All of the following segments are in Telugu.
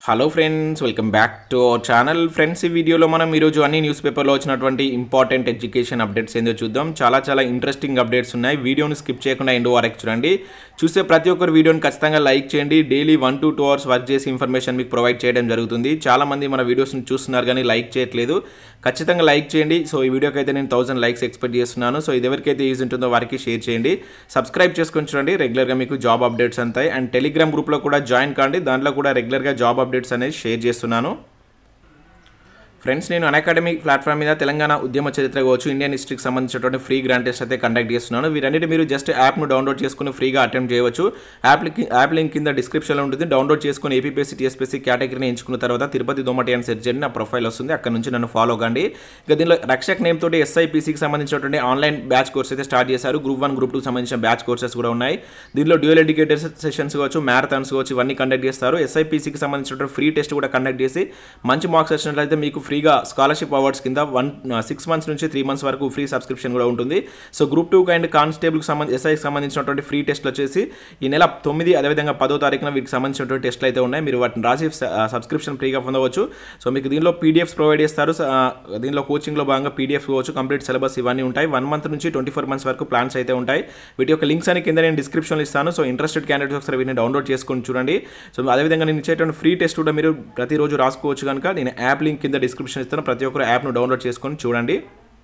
hello friends welcome back to our channel friends ఈ వీడియోలో మనం ఈరోజు అన్ని న్యూస్ పేపర్లో వచ్చినటువంటి ఇంపార్టెంట్ ఎడ్యుకేషన్ అప్డేట్స్ ఏందో చూద్దాం చాలా చాలా ఇంట్రెస్టింగ్ అప్డేట్స్ ఉన్నాయి వీడియోని స్కిప్ చేయకుండా ఎండ్ వరకు చూడండి చూసే ప్రతి ఒక్కరు వీడియోని ఖచ్చితంగా లైక్ చేయండి daily one to two hours work చేసి ఇన్ఫర్మేషన్ మీకు ప్రొవైడ్ చేయడం జరుగుతుంది చాలా మంది మన వీడియోస్ని చూస్తున్నారు కానీ లైక్ చేయట్లేదు ఖచ్చితంగా లైక్ చేయండి సో ఈ వీడియోకి అయితే నేను థౌసండ్ లైక్స్ ఎక్స్పెక్ట్ చేస్తున్నాను సో ఇది ఎవరికైతే యూజ్ ఉంటుందో వారికి షేర్ చేయండి సబ్స్క్రైబ్ చేసుకొని చూడండి రెగ్యులర్గా మీకు జాబ్ అప్డేట్స్ అంతాయి అండ్ టెలిగ్రామ్ గ్రూప్లో కూడా జాయిన్ కాండి దాంట్లో కూడా రెగ్యులర్గా జాబ్ అప్డేట్స్ అనేది షేర్ చేస్తున్నాను ఫ్రెండ్స్ నేను అకాడమిక్ ప్లాట్ఫామ్ మీద తెలంగాణ ఉద్యమ చరిత్ర కావచ్చు ఇండియన్ హిస్టరీకి సంబంధించినటువంటి ఫ్రీ గ్రాండ్ టెస్ట్ అయితే కండక్ట్ చేస్తున్నాను వీరన్నిటి మీరు జస్ట్ యాప్ను డౌన్లోడ్ చేసుకుని ఫ్రీగా అటెంప్ట్ చేయవచ్చు యాప్ లింక్ యాప్ లింక్ కింద డిస్క్రిప్షన్లో ఉంటుంది డౌన్లోడ్ చేసుకుని ఏపీఎస్సీ టీఎస్పీసీ కేటగిరీని ఎంచుకున్న తర్వాత తిరుపతి దోమటి అని సెర్చ్ చేయండి నా ప్రొఫైల్ వస్తుంది అక్కడ నుంచి నన్ను ఫాలో కండి ఇక దీనిలో రక్షక్ నేమ్ తోటి ఎస్ఐపీసీకి సంబంధించినటువంటి ఆన్లైన్ బ్యాచ్ కోర్స్ అయితే స్టార్ట్ చేశారు గ్రూప్ వన్ గ్రూప్ టూ సంబంధించిన బ్యాచ్ కోర్సెస్ కూడా ఉన్నాయి దీనిలో డ్యూయల్ ఎడ్యుకేటర్ సెషన్స్ కావచ్చు మ్యారథాన్స్ కావచ్చు ఇవన్నీ కండక్ట్ చేస్తారు ఎస్ఐపీసీకి సంబంధించినటువంటి ఫ్రీ టెస్ట్ కూడా కండక్ట్ చేసి మంచి మార్క్స్ వచ్చినట్లయితే మీకు ఫ్రీగా స్కాలర్షిప్ అవార్డ్స్ కింద వన్ సిక్స్ మంత్స్ నుంచి త్రీ మంత్స్ వరకు ఫ్రీ సబ్స్క్రిప్షన్ కూడా ఉంటుంది సో గ్రూప్ టూ అండ్ కానిస్టేబుల్కి సంబంధించి ఎస్ఐకి సంబంధించినటువంటి ఫ్రీ టెస్ట్లు వచ్చేసి ఈ నెల తొమ్మిది అదేవిధంగా పదో తారీఖున వీటికి సంబంధించినటువంటి టెస్ట్లు అయితే ఉన్నాయి మీరు వాటిని రాసి సబ్స్క్రిప్షన్ ఫ్రీగా పొందవచ్చు సో మీకు దీనిలో పీడిఎఫ్స్ ప్రొవైడ్ చేస్తారు ఆ, దీనిలో కోచింగ్లో భాగంగా పీడిఎఫ్ కావచ్చు కంప్లీట్ సిలబస్ ఇవన్నీ ఉంటాయి వన్ మంత్ నుంచి ట్వంటీ ఫోర్ మంత్స్ వరకు ప్లాన్స్ అయితే ఉంటాయి వీటి యొక్క లింక్స్ అని కింద నేను డిస్క్రిప్షన్లో ఇస్తాను సో ఇంట్రెస్టెడ్ క్యాండిడేట్స్ ఒకసారి వీటిని డౌన్లోడ్ చేసుకొని చూడండి సో అదేవిధంగా నేను ఇచ్చేటువంటి ఫ్రీ టెస్ట్ కూడా మీరు ప్రతిరోజు రాసుకోవచ్చు కనుక నేను యాప్ లింక్ కింద డిస్క్రిప్షన్ ఇస్తాను ప్రతి ఒక్కరు యాప్ను డౌన్లోడ్ చేసుకొని చూడండి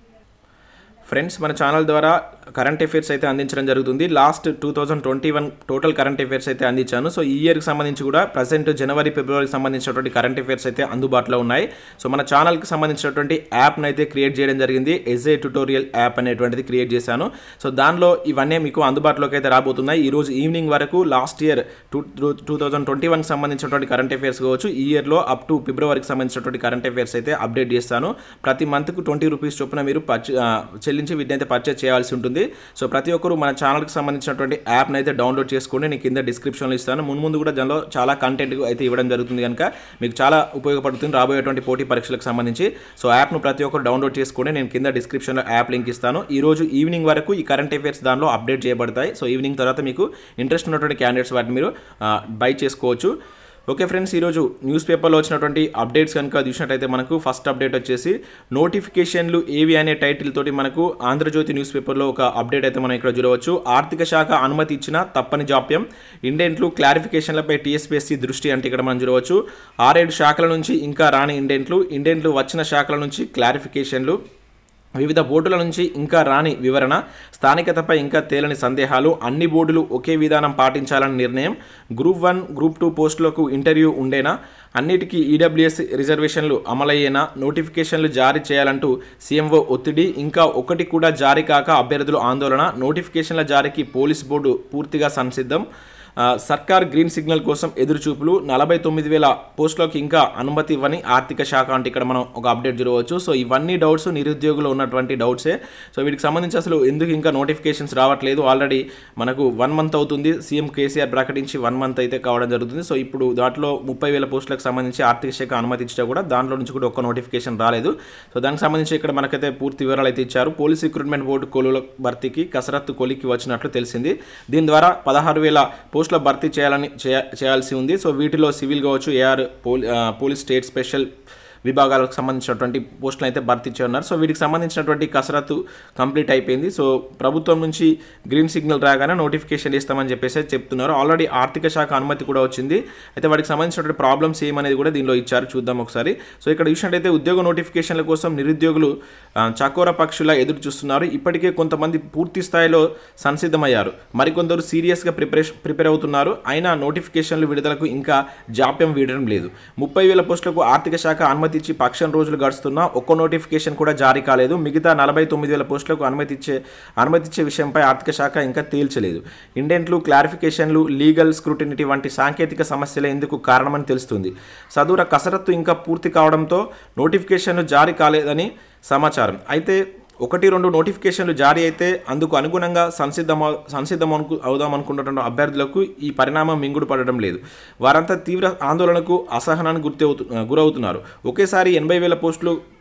ఫ్రెండ్స్ మన ఛానల్ ద్వారా కరెంట్ అఫైర్స్ అయితే అందించడం జరుగుతుంది last two thousand twenty one total current affairs అయితే అందించాను సో ఈ ఇయర్కి సంబంధించి కూడా ప్రజెంట్ జనవరి ఫిబ్రవరికి సంబంధించినటువంటి కరెంట్ అఫైర్స్ అయితే అందుబాటులో ఉన్నాయి సో మన ఛానల్కి సంబంధించినటువంటి యాప్ను అయితే క్రియేట్ చేయడం జరిగింది ఎస్ఏ ట్యూటోరియల్ యాప్ అనేటువంటిది క్రియేట్ చేశాను సో దానిలో ఇవన్నీ మీకు అందుబాటులోకి అయితే రాబోతున్నాయి ఈ రోజు ఈవినింగ్ వరకు last year two two thousand twenty వన్కి సంబంధించినటువంటి కరెంట్ అఫైర్స్ కావచ్చు ఈ ఇయర్లో అప్ టు ఫిబ్రవరికి సంబంధించినటువంటి కరెంట్ అఫైర్స్ అయితే అప్డేట్ చేస్తాను ప్రతి మంత్కు ట్వంటీ రూపీస్ చొప్పున మీరు పర్చే ఆ, చెల్లించి వీటిని అయితే పర్చేస్ చేయాల్సి ఉంటుంది సో ప్రతి ఒక్కరు మన ఛానల్కి సంబంధించినటువంటి యాప్ని అయితే డౌన్లోడ్ చేసుకోండి నేను కింద డిస్క్రిప్షన్లో ఇస్తాను ముందు ముందు కూడా దానిలో చాలా కంటెంట్ అయితే ఇవ్వడం జరుగుతుంది కనుక మీకు చాలా ఉపయోగపడుతుంది రాబోయేటువంటి పోటీ పరీక్షలకు సంబంధించి సో యాప్ను ప్రతి ఒక్కరు డౌన్లోడ్ చేసుకోండి నేను కింద డిస్క్రిప్షన్లో యాప్ లింక్ ఇస్తాను ఈ రోజు ఈవినింగ్ వరకు ఈ కరెంట్ అఫైర్స్ దానిలో అప్డేట్ చేయబడతాయి సో ఈవినింగ్ తర్వాత మీకు ఇంట్రెస్ట్ ఉన్నటువంటి క్యాండిడేట్స్ వాటిని మీరు బై చేసుకోవచ్చు ఓకే ఫ్రెండ్స్ ఈరోజు న్యూస్ పేపర్లో వచ్చినటువంటి అప్డేట్స్ కనుక చూసినట్టయితే మనకు ఫస్ట్ అప్డేట్ వచ్చేసి నోటిఫికేషన్లు ఏవి అనే టైటిల్ తోటి మనకు ఆంధ్రజ్యోతి న్యూస్ పేపర్లో ఒక అప్డేట్ అయితే మనం ఇక్కడ చూడవచ్చు ఆర్థిక శాఖ అనుమతి ఇచ్చిన తప్పని జాప్యం ఇండెంట్లు క్లారిఫికేషన్లపై టీఎస్పీఎస్సీ దృష్టి అంటే ఇక్కడ మనం చూడవచ్చు ఆరేడు శాఖల నుంచి ఇంకా రాని ఇండెంట్లు ఇండెంట్లు వచ్చిన శాఖల నుంచి క్లారిఫికేషన్లు వివిధ బోర్డుల నుంచి ఇంకా రాని వివరణ స్థానికతపై ఇంకా తేలని సందేహాలు అన్ని బోర్డులు ఒకే విధానం పాటించాలని నిర్ణయం గ్రూప్ వన్ గ్రూప్ టూ పోస్టులకు ఇంటర్వ్యూ ఉండేనా అన్నిటికీ ఈడబ్ల్యూఎస్ రిజర్వేషన్లు అమలయ్యేనా నోటిఫికేషన్లు జారీ చేయాలంటూ సీఎంఓ ఒత్తిడి ఇంకా ఒకటి కూడా జారీ కాక అభ్యర్థులు ఆందోళన నోటిఫికేషన్ల జారీకి పోలీస్ బోర్డు పూర్తిగా సంసిద్ధం ఆ, సర్కార్ గ్రీన్ సిగ్నల్ కోసం ఎదురుచూపులు నలభై తొమ్మిది వేల పోస్టులకు ఇంకా అనుమతి ఇవ్వని ఆర్థిక శాఖ అంటే ఇక్కడ మనం ఒక అప్డేట్ చూడవచ్చు సో ఇవన్నీ డౌట్స్ నిరుద్యోగులు ఉన్నటువంటి డౌట్సే సో వీటికి సంబంధించి అసలు ఎందుకు ఇంకా నోటిఫికేషన్స్ రావట్లేదు ఆల్రెడీ మనకు వన్ మంత్ అవుతుంది సీఎం కేసీఆర్ ప్రకటించి వన్ మంత్ అయితే కావడం జరుగుతుంది సో ఇప్పుడు దాంట్లో ముప్పై వేల పోస్టులకు సంబంధించి ఆర్థిక శాఖ అనుమతి ఇచ్చినా కూడా దాంట్లో నుంచి కూడా ఒక్క నోటిఫికేషన్ రాలేదు సో దానికి సంబంధించి ఇక్కడ మనకైతే పూర్తి వివరాలు అయితే ఇచ్చారు పోలీస్ రిక్రూట్మెంట్ బోర్డు కొలువుల భర్తీకి కసరత్తు కొలికి వచ్చినట్లు తెలిసింది దీని ద్వారా పదహారు వేల పోస్టుల భర్తీ చేయాలని చేయ- చేయాల్సి ఉంది సో వీటిలో సివిల్ కావచ్చు ఏఆర్ పోలీ ఆ, పోలీస్ స్టేట్ స్పెషల్ విభాగాలకు సంబంధించినటువంటి పోస్టులు అయితే భర్తీ చేయనున్నారు సో వీటికి సంబంధించినటువంటి కసరత్తు కంప్లీట్ అయిపోయింది సో ప్రభుత్వం నుంచి గ్రీన్ సిగ్నల్ రాగానే నోటిఫికేషన్ ఇస్తామని చెప్పేసి చెప్తున్నారు ఆల్రెడీ ఆర్థిక శాఖ అనుమతి కూడా వచ్చింది అయితే వాటికి సంబంధించినటువంటి ప్రాబ్లమ్స్ ఏమనేది కూడా దీనిలో ఇచ్చారు చూద్దాం ఒకసారి సో ఇక్కడ చూసినట్టయితే ఉద్యోగ నోటిఫికేషన్ల కోసం నిరుద్యోగులు ఆ, చకోర పక్షుల ఎదురు చూస్తున్నారు ఇప్పటికే కొంతమంది పూర్తి స్థాయిలో సంసిద్ధమయ్యారు మరికొందరు సీరియస్గా ప్రిపరేషన్ ప్రిపేర్ అవుతున్నారు అయినా నోటిఫికేషన్లు విడుదలకు ఇంకా జాప్యం వీడడం లేదు ముప్పై వేల పోస్టులకు ఆర్థిక శాఖ అనుమతి ఇచ్చి పక్షం రోజులు గడుస్తున్నా ఒక్క నోటిఫికేషన్ కూడా జారీ కాలేదు మిగతా నలభై తొమ్మిది వేల పోస్టులకు అనుమతి ఇచ్చే అనుమతి ఇచ్చే విషయంపై ఆర్థిక శాఖ ఇంకా తేల్చలేదు ఇండెంట్లు క్లారిఫికేషన్లు లీగల్ స్క్రూటినిటీ వంటి సాంకేతిక సమస్యలే ఇందుకు కారణమని తెలుస్తుంది సదూర కసరత్తు ఇంకా పూర్తి కావడంతో నోటిఫికేషన్లు జారీ కాలేదని సమాచారం అయితే ఒకటి రెండు నోటిఫికేషన్లు జారీ అయితే అందుకు అనుగుణంగా సంసిద్ధం సంసిద్ధం అనుకు అవుదాం అనుకున్నటువంటి అభ్యర్థులకు ఈ పరిణామం మింగుడు పడడం లేదు వారంతా తీవ్ర ఆందోళనకు అసహనానికి గుర్తవుతు గురవుతున్నారు ఒకేసారి ఎనభై వేల పోస్టులు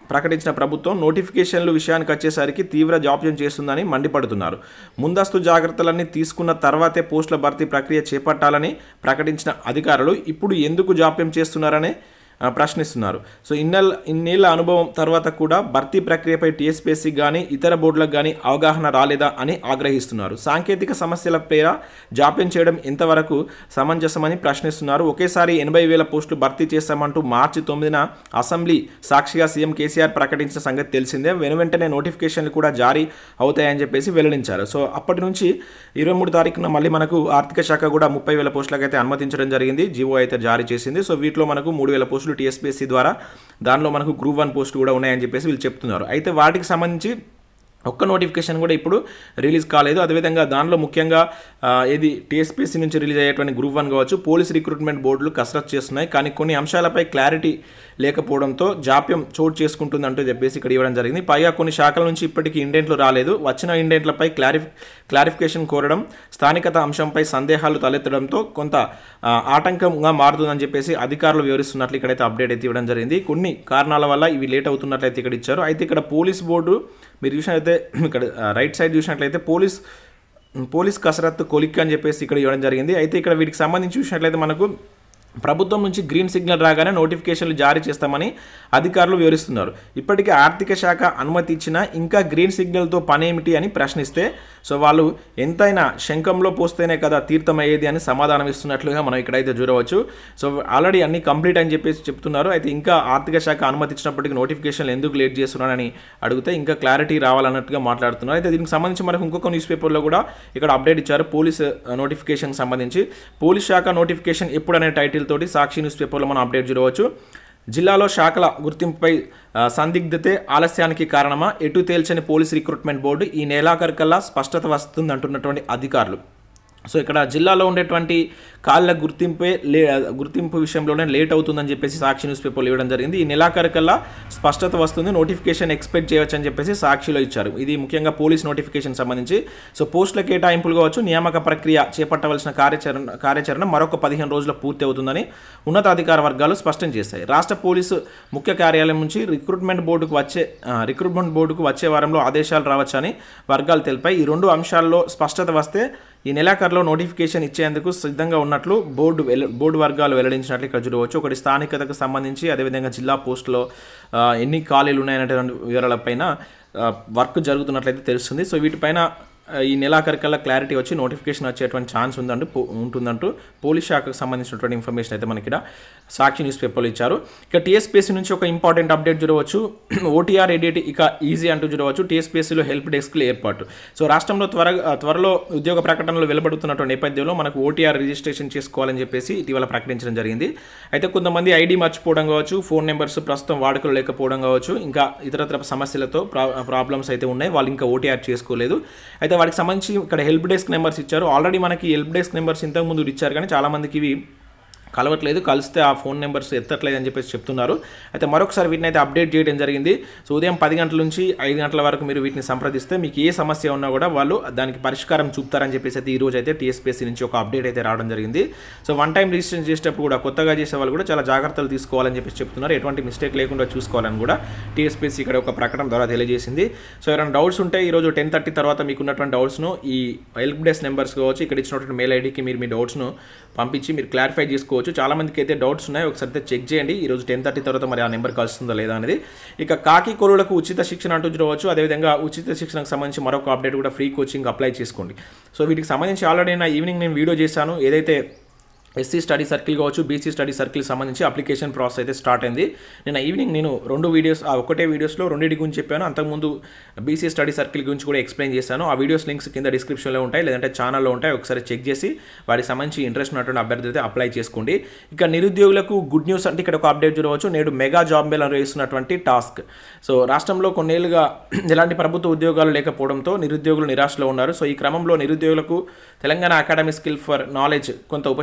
ప్రకటించిన ప్రభుత్వం నోటిఫికేషన్లు విషయానికి వచ్చేసరికి తీవ్ర జాప్యం చేస్తుందని మండిపడుతున్నారు ముందస్తు జాగ్రత్తలన్నీ తీసుకున్న తర్వాతే పోస్టుల భర్తీ ప్రక్రియ చేపట్టాలని ప్రకటించిన అధికారులు ఇప్పుడు ఎందుకు జాప్యం చేస్తున్నారనే ఆ, ప్రశ్నిస్తున్నారు సో ఇన్నెల్ ఇన్నేళ్ల అనుభవం తర్వాత కూడా భర్తీ ప్రక్రియపై టీఎస్పీఎస్సీ కానీ ఇతర బోర్డులకు కానీ అవగాహన రాలేదా అని ఆగ్రహిస్తున్నారు సాంకేతిక సమస్యల పేర జాప్యం చేయడం ఎంతవరకు సమంజసమని ప్రశ్నిస్తున్నారు ఒకేసారి ఎనభై వేల పోస్టులు భర్తీ చేస్తామంటూ మార్చి తొమ్మిదిన అసెంబ్లీ సాక్షిగా సీఎం కేసీఆర్ ప్రకటించిన సంగతి తెలిసిందే వెనువెంటనే నోటిఫికేషన్లు కూడా జారీ అవుతాయని చెప్పేసి వెల్లడించారు సో అప్పటి నుంచి ఇరవై మూడు తారీఖున మళ్ళీ మనకు ఆర్థిక శాఖ కూడా ముప్పై వేల పోస్టులకు అయితే అనుమతించడం జరిగింది జీవో అయితే జారీ చేసింది సో వీటిలో మనకు మూడు వేల పోస్టులు టీఎస్పీఎస్సీ ద్వారా దానిలో మనకు గ్రూప్ వన్ పోస్టులు కూడా ఉన్నాయని చెప్పేసి వీళ్ళు చెప్తున్నారు అయితే వాటికి సంబంధించి ఒక్క నోటిఫికేషన్ కూడా ఇప్పుడు రిలీజ్ కాలేదు అదేవిధంగా దానిలో ముఖ్యంగా ఆ, ఏది టీఎస్పీసీ నుంచి రిలీజ్ అయ్యేటువంటి గ్రూప్ వన్ కావచ్చు పోలీస్ రిక్రూట్మెంట్ బోర్డులు కసరత్ చేస్తున్నాయి కానీ కొన్ని అంశాలపై క్లారిటీ లేకపోవడంతో జాప్యం చోటు చేసుకుంటుందంటూ చెప్పేసి ఇక్కడ ఇవ్వడం జరిగింది పైగా కొన్ని శాఖల నుంచి ఇప్పటికీ ఇండెంట్లు రాలేదు వచ్చిన ఇండెంట్లపై క్లారిఫ్ క్లారిఫికేషన్ కోరడం స్థానికత అంశంపై సందేహాలు తలెత్తడంతో కొంత ఆ, ఆటంకంగా మారుతుందని చెప్పేసి అధికారులు వివరిస్తున్నట్లు ఇక్కడైతే అప్డేట్ అయితే ఇవ్వడం జరిగింది కొన్ని కారణాల వల్ల ఇవి లేట్ అవుతున్నట్లయితే ఇక్కడ ఇచ్చారు అయితే ఇక్కడ పోలీస్ బోర్డు మీరు చూసినట్లయితే ఇక్కడ ఆ, రైట్ సైడ్ చూసినట్లయితే పోలీస్ పోలీస్ కసరత్తు కొలిక్ అని చెప్పేసి ఇక్కడ ఇవ్వడం జరిగింది అయితే ఇక్కడ వీటికి సంబంధించి చూసినట్లయితే మనకు ప్రభుత్వం నుంచి గ్రీన్ సిగ్నల్ రాగానే నోటిఫికేషన్లు జారీ చేస్తామని అధికారులు వివరిస్తున్నారు ఇప్పటికే ఆర్థిక శాఖ అనుమతి ఇచ్చినా ఇంకా గ్రీన్ సిగ్నల్తో పనేమిటి అని ప్రశ్నిస్తే సో వాళ్ళు ఎంతైనా శంఖంలో పోస్తేనే కదా తీర్థం అయ్యేది అని సమాధానం ఇస్తున్నట్లుగా మనం ఇక్కడైతే చూడవచ్చు సో ఆల్రెడీ అన్ని కంప్లీట్ అని చెప్పేసి చెప్తున్నారు అయితే ఇంకా ఆర్థిక శాఖ అనుమతి ఇచ్చినప్పటికీ నోటిఫికేషన్లు ఎందుకు లేట్ చేస్తున్నారని అడిగితే ఇంకా క్లారిటీ రావాలన్నట్టుగా మాట్లాడుతున్నారు అయితే దీనికి సంబంధించి మనకు ఇంకొక న్యూస్ పేపర్లో కూడా ఇక్కడ అప్డేట్ ఇచ్చారు పోలీస్ నోటిఫికేషన్ సంబంధించి పోలీస్ శాఖ నోటిఫికేషన్ ఎప్పుడు అనే టైటిల్ తోటి సాక్షి న్యూస్ పేపర్లో మనం అప్డేట్ చూడవచ్చు జిల్లాలో శాఖల గుర్తింపుపై ఆ, సందిగ్ధతే ఆలస్యానికి కారణమా ఎటు తేల్చని పోలీస్ రిక్రూట్మెంట్ బోర్డు ఈ నెలాఖరుకల్లా స్పష్టత వస్తుంది అంటున్నటువంటి అధికారులు సో ఇక్కడ జిల్లాలో ఉండేటువంటి కాళ్ళ గుర్తింపే లే గుర్తింపు విషయంలోనే లేట్ అవుతుందని చెప్పేసి సాక్షి న్యూస్ పేపర్లో ఇవ్వడం జరిగింది ఈ నెలాఖరుకల్లా స్పష్టత వస్తుంది నోటిఫికేషన్ ఎక్స్పెక్ట్ చేయవచ్చు అని చెప్పేసి సాక్షిలో ఇచ్చారు ఇది ముఖ్యంగా పోలీస్ నోటిఫికేషన్ సంబంధించి సో పోస్టుల కేటాయింపులు కావచ్చు నియామక ప్రక్రియ చేపట్టవలసిన కార్యాచరణ కార్యాచరణ మరొక పదిహేను రోజుల్లో పూర్తి అవుతుందని ఉన్నతాధికార వర్గాలు స్పష్టం చేశాయి రాష్ట్ర పోలీసు ముఖ్య కార్యాలయం నుంచి రిక్రూట్మెంట్ బోర్డుకు వచ్చే ఆ, రిక్రూట్మెంట్ బోర్డుకు వచ్చే వారంలో ఆదేశాలు రావచ్చని వర్గాలు తెలిపాయి ఈ రెండు అంశాల్లో స్పష్టత వస్తే ఈ నెలాఖరులో నోటిఫికేషన్ ఇచ్చేందుకు సిద్ధంగా ఉన్నట్లు బోర్డు వెల్ల బోర్డు వర్గాలు వెల్లడించినట్లు ఇక్కడ చూడవచ్చు ఒకటి స్థానికతకు సంబంధించి అదేవిధంగా జిల్లా పోస్టులో ఆ, ఎన్ని ఖాళీలు ఉన్నాయనేటువంటి వివరాలపైన ఆ, వర్క్ జరుగుతున్నట్లయితే తెలుస్తుంది సో వీటిపైన ఆ, ఈ నెలాఖరికల్లా క్లారిటీ వచ్చి నోటిఫికేషన్ వచ్చేటువంటి ఛాన్స్ ఉందంటూ పో- ఉంటుందంటూ పోలీస్ శాఖకు సంబంధించినటువంటి ఇన్ఫర్మేషన్ అయితే మనకి ఇక్కడ సాక్షి న్యూస్ పేపర్లో ఇచ్చారు ఇక టీఎస్పీఎస్సీ నుంచి ఒక ఇంపార్టెంట్ అప్డేట్ చూడవచ్చు ఓటీఆర్ ఎడిట్ ఇక ఈజీ అంటూ చూడవచ్చు టీఎస్పీఎస్సీలో హెల్ప్ డెస్క్లు ఏర్పాటు సో రాష్ట్రంలో త్వరగా త్వరలో ఉద్యోగ ప్రకటనలు వెలువడుతున్నటువంటి నేపథ్యంలో మనకు ఓటీఆర్ రిజిస్ట్రేషన్ చేసుకోవాలని చెప్పేసి ఇటీవల ప్రకటించడం జరిగింది అయితే కొంతమంది ఐడి మర్చిపోవడం కావచ్చు ఫోన్ నెంబర్స్ ప్రస్తుతం వాడుకలో లేకపోవడం కావచ్చు ఇంకా ఇతరత్ర సమస్యలతో ప్రా ప్రాబ్లమ్స్ అయితే ఉన్నాయి వాళ్ళు ఇంకా ఓటీఆర్ చేసుకోలేదు అయితే వాటికి సంబంధించి ఇక్కడ హెల్ప్ డెస్క్ నెంబర్స్ ఇచ్చారు ఆల్రెడీ మనకి హెల్ప్ డెస్క్ నెంబర్స్ ఇంతకుముందు ఇచ్చారు కానీ చాలామందికి ఇవి కలవట్లేదు కలిస్తే ఆ ఫోన్ నెంబర్స్ ఎత్తట్లేదు అని చెప్పేసి చెప్తున్నారు అయితే మరొకసారి వీటిని అయితే అప్డేట్ చేయడం జరిగింది సో ఉదయం పది గంటల నుంచి ఐదు గంటల వరకు మీరు వీటిని సంప్రదిస్తే మీకు ఏ సమస్య ఉన్నా కూడా వాళ్ళు దానికి పరిష్కారం చూపుతారని చెప్పేసి అయితే ఈ రోజు అయితే టీఎస్పీఎస్సీ నుంచి ఒక అప్డేట్ అయితే రావడం జరిగింది సో వన్ టైం రిజిస్ట్రేషన్ చేసేటప్పుడు కూడా కొత్తగా చేసే వాళ్ళు కూడా చాలా జాగ్రత్తలు తీసుకోవాలని చెప్పేసి చెప్తున్నారు ఎటువంటి మిస్టేక్ లేకుండా చూసుకోవాలని కూడా టీఎస్పీఎస్సీ ఇక్కడ ఒక ప్రకటన ద్వారా తెలియజేసింది సో ఎవరైనా డౌట్స్ ఉంటే ఈ రోజు టెన్ థర్టీ తర్వాత మీకు ఉన్నటువంటి డౌట్స్ను ఈ హెల్ప్ డెస్క్ నెంబర్స్ కావచ్చు ఇక్కడ ఇచ్చినటువంటి మెయిల్ ఐడికి మీరు మీ డౌట్స్ను పంపించి మీరు క్లారిఫై చేసుకోవచ్చు చాలా మందికి అయితే డౌట్స్ ఉన్నాయి ఒకసారి అయితే చెక్ చేయండి ఈ రోజు టెన్ థర్టీ తర్వాత మరి ఆ నెంబర్ కలుస్తుందా లేదా అనేది ఇక కాకి కొరువులకు ఉచిత శిక్షణ అంటూ చూడవచ్చు అదేవిధంగా ఉచిత శిక్షణకు సంబంధించి మరొక అప్డేట్ కూడా ఫ్రీ కోచింగ్ అప్లై చేసుకోండి సో వీటికి సంబంధించి ఆల్రెడీ నా ఈవినింగ్ నేను వీడియో చేశాను ఏదైతే ఎస్సీ స్టడీ సర్కిల్ కావచ్చు బీసీ స్టడీ సర్కిల్ సంబంధించి అప్లికేషన్ ప్రాసెస్ అయితే స్టార్ట్ అయింది నేను ఈవినింగ్ నేను రెండు వీడియోస్ ఆ ఒకటే వీడియోస్లో రెండింటి గురించి చెప్పాను అంతకుముందు బీసీ స్టడీ సర్కిల్ గురించి కూడా ఎక్స్ప్లెయిన్ చేశాను ఆ వీడియోస్ లింక్స్ కింద డిస్క్రిప్షన్లో ఉంటాయి లేదంటే ఛానల్లో ఉంటాయి ఒకసారి చెక్ చేసి వాటికి సంబంధించి ఇంట్రెస్ట్ ఉన్నటువంటి అభ్యర్థులు అయితే అప్లై చేసుకోండి ఇక నిరుద్యోగులకు గుడ్ న్యూస్ అంటే ఇక్కడ ఒక అప్డేట్ చూడవచ్చు నేడు మెగా జాబ్ మేళ నిర్వహిస్తున్నటువంటి టాస్క్ సో రాష్ట్రంలో కొన్నేళ్లుగా ఎలాంటి ప్రభుత్వ ఉద్యోగాలు లేకపోవడంతో నిరుద్యోగులు నిరాశలో ఉన్నారు సో ఈ క్రమంలో నిరుద్యోగులకు Telangana academy skill for knowledge కొంత ఉపశమనాన్ని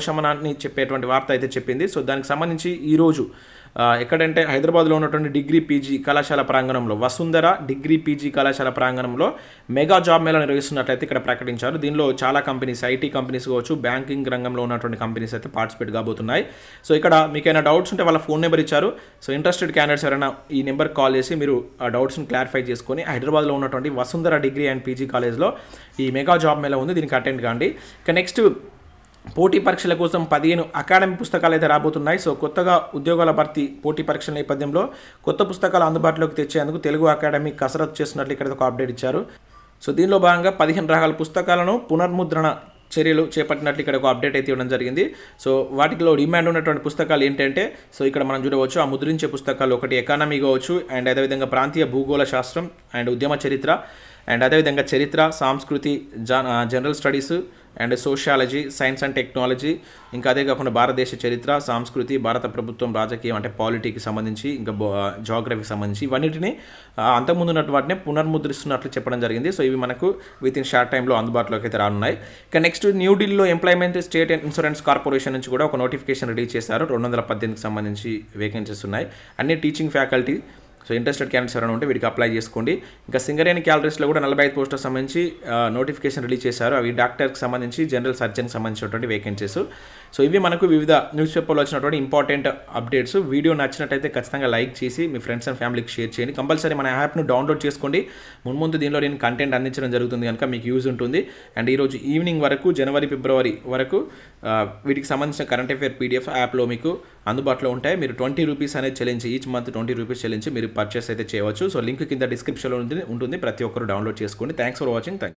అని చెప్పేటువంటి వార్త అయితే చెప్పింది సో దానికి సంబంధించి ఈరోజు ఆ, ఎక్కడంటే హైదరాబాద్లో ఉన్నటువంటి డిగ్రీ పీజీ కళాశాల ప్రాంగణంలో వసుంధర డిగ్రీ పీజీ కళాశాల ప్రాంగణంలో మెగా జాబ్ మేళా నిర్వహిస్తున్నట్లయితే ఇక్కడ ప్రకటించారు దీనిలో చాలా కంపెనీస్ ఐటీ కంపెనీస్ కావచ్చు బ్యాంకింగ్ రంగంలో ఉన్నటువంటి కంపెనీస్ అయితే పార్టిసిపేట్ కాబోతున్నాయి సో ఇక్కడ మీకు ఏమైనా డౌట్స్ ఉంటే వాళ్ళ ఫోన్ నెంబర్ ఇచ్చారు సో ఇంట్రెస్టెడ్ క్యాండిడేట్స్ ఎవరైనా ఈ నెంబర్ కాల్ చేసి మీరు ఆ డౌట్స్ని క్లారిఫై చేసుకొని హైదరాబాద్లో ఉన్నటువంటి వసుంధర డిగ్రీ అండ్ పీజీ కాలేజ్లో ఈ మెగా జాబ్ మేళా ఉంది దీనికి అటెండ్ కాండి ఇక నెక్స్ట్ పోటీ పరీక్షల కోసం పదిహేను అకాడమిక్ పుస్తకాలు అయితే రాబోతున్నాయి సో కొత్తగా ఉద్యోగాల భర్తీ పోటీ పరీక్షల నేపథ్యంలో కొత్త పుస్తకాలు అందుబాటులోకి తెచ్చేందుకు తెలుగు అకాడమీ కసరత్తు చేస్తున్నట్లు ఇక్కడ ఒక అప్డేట్ ఇచ్చారు సో దీనిలో భాగంగా పదిహేను రకాల పుస్తకాలను పునర్ముద్రణ చర్యలు చేపట్టినట్లు ఇక్కడ ఒక అప్డేట్ అయితే ఇవ్వడం జరిగింది సో వాటిలో డిమాండ్ ఉన్నటువంటి పుస్తకాలు ఏంటంటే సో ఇక్కడ మనం చూడవచ్చు ఆ ముద్రించే పుస్తకాలు ఒకటి ఎకానమీ కావచ్చు అండ్ అదేవిధంగా ప్రాంతీయ భూగోళ శాస్త్రం అండ్ ఉద్యమ చరిత్ర అండ్ అదేవిధంగా చరిత్ర సంస్కృతి జా- ఆ, general studies and sociology science and technology ఇంకా అదే కాకుండా భారతదేశ చరిత్ర సంస్కృతి భారత ప్రభుత్వం రాజకీయం అంటే పాలిటీకి సంబంధించి ఇంకా జాగ్రఫీకి సంబంధించి ఇవన్నిటిని ఆ, అంతకుముందు ఉన్నటువంటి వాటిని పునర్ముద్రిస్తున్నట్లు చెప్పడం జరిగింది సో ఇవి మనకు విత్ ఇన్ షార్ట్ టైంలో అందుబాటులోకి అయితే రానున్నాయి ఇక నెక్స్ట్ న్యూఢిల్లీలో ఎంప్లాయ్మెంట్ స్టేట్ ఇన్సూరెన్స్ కార్పొరేషన్ నుంచి కూడా ఒక నోటిఫికేషన్ రిలీజ్ చేశారు రెండు వందల పద్దెనిమిదికి సంబంధించి వేకెన్సీస్ ఉన్నాయి అన్ని teaching faculty so interested candidates ఎవరైనా ఉంటే వీటికి అప్లై చేసుకోండి ఇంకా సింగరేణి క్యాలరీస్లో కూడా నలభై ఐదు పోస్టులకు సంబంధించి నోటిఫికేషన్ రిలీజ్ చేశారు అవి డాక్టర్కి సంబంధించి జనరల్ సర్జన్కి సంబంధించినటువంటి వేకెన్సీస్ సో ఇవి మనకు వివిధ న్యూస్ పేపర్లో వచ్చినటువంటి ఇంపార్టెంట్ అప్డేట్స్ వీడియో నచ్చినట్టయితే ఖచ్చితంగా లైక్ చేసి మీ ఫ్రెండ్స్ అండ్ ఫ్యామిలీకి షేర్ చేయండి కంపల్సరీ మన యాప్ను డౌన్లోడ్ చేసుకోండి మున్ముందు దీనిలో నేను కంటెంట్ అందించడం జరుగుతుంది కనుక మీకు యూజ్ ఉంటుంది అండ్ ఈరోజు ఈవినింగ్ వరకు జనవరి ఫిబ్రవరి వరకు ఆ, వీటికి సంబంధించిన కరెంట్ అఫేర్ పీడిఎఫ్ యాప్లో మీకు అందుబాటులో ఉంటాయి మీరు ట్వంటీ రూపీస్ అనేది చెల్లించి ఈచ్ మంత్ ట్వంటీ రూపీస్ చెల్లించి మీరు పర్చేస్ అయితే చేయవచ్చు సో లింక్ కింద డిస్క్రిప్షన్లో ఉంటుంది ఉంటుంది ప్రతి ఒక్కరు డౌన్లోడ్ చేసుకోండి థ్యాంక్స్ ఫర్ వాచింగ్ థ్యాంక్